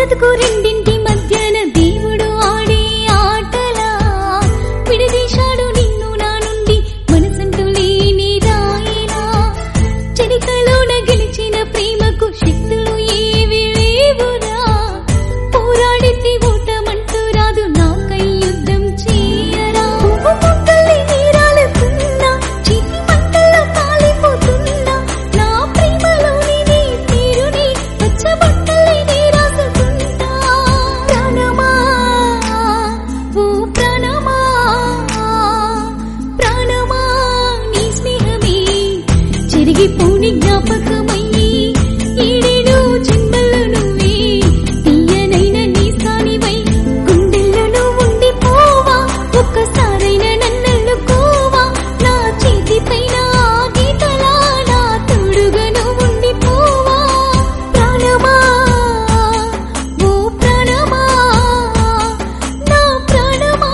బ్రతుకు రెండింటి మధ్యన దేవుడు ఆడే ఆటలా విడదీశాడు నిన్ను నా నుండి మనసంటూ లేని రాయినా చరితలోన గెలిచిన ప్రేమకు శక్తులు ఏవి లేవురా పోరాడింది ఓటమంటూ రాదు నాకై యుద్ధం చేయరా పువ్వు మొక్కల్ని నీరాలుతున్నా చితి మంటల్లో కాలిపోతున్నా నా ప్రేమలోని నీ తీరుని పచ్చబొట్టల్ని నీ రాసుకుంటా ప్రాణమా ఓ ప్రాణమా ప్రాణమా నీ స్నేహమే చెరిగిపోని జ్ఞాపకమయ్యి ఈడేడు చిందల్లో నువ్వే తీయనైన నీ సానివై గుండెల్లో ఉండిపోవా ఒక్కసారైనా నన్నల్లుకోవా నా చేతిపైన ఆ గీతలా నా తోడుగను ఉండిపోవా ప్రాణమా ఓ ప్రాణమా నా ప్రాణమా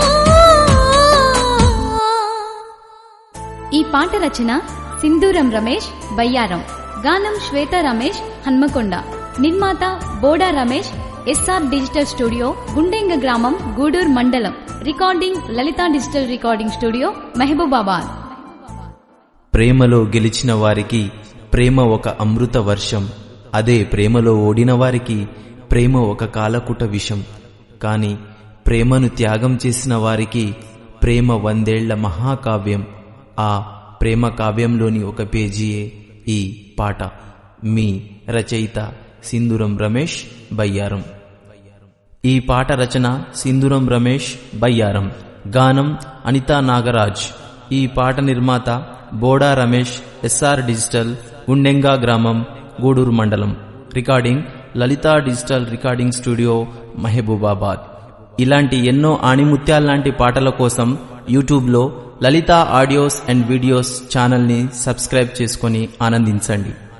ఈ పాట రచన సింధూరం రమేష్ బయ్యారం గానం శ్వేత రమేష్ హన్మకొండ నిర్మాత Boda Ramesh S R digital studio Gundenga గ్రామం గూడూరు మండలం recording Lalitha digital recording studio Mahabubabad ప్రేమలో గెలిచిన వారికి ప్రేమ ఒక అమృత వర్షం అదే ప్రేమలో ఓడిన వారికి ప్రేమ ఒక కాలకుట విషం కాని ప్రేమను త్యాగం చేసిన వారికి ప్రేమ వందేళ్ల మహాకావ్యం ఆ ప్రేమ కావ్యంలోని ఒక పేజీయే ఈ పాట మీ రచయిత సింధురం రమేష్ బయ్యారం ఈ పాట రచన సింధురం రమేష్ బయ్యారం గానం అనితా నాగరాజ్ ఈ పాట నిర్మాత బోడా రమేష్ ఎస్ఆర్ డిజిటల్ గుండెంగా గ్రామం గూడూరు మండలం recording Lalitha digital recording studio Mahabubabad ఇలాంటి ఎన్నో ఆణిముత్యాల్లాంటి పాటల కోసం యూట్యూబ్లో లలితా ఆడియోస్ అండ్ వీడియోస్ ఛానల్ని సబ్స్క్రైబ్ చేసుకొని ఆనందించండి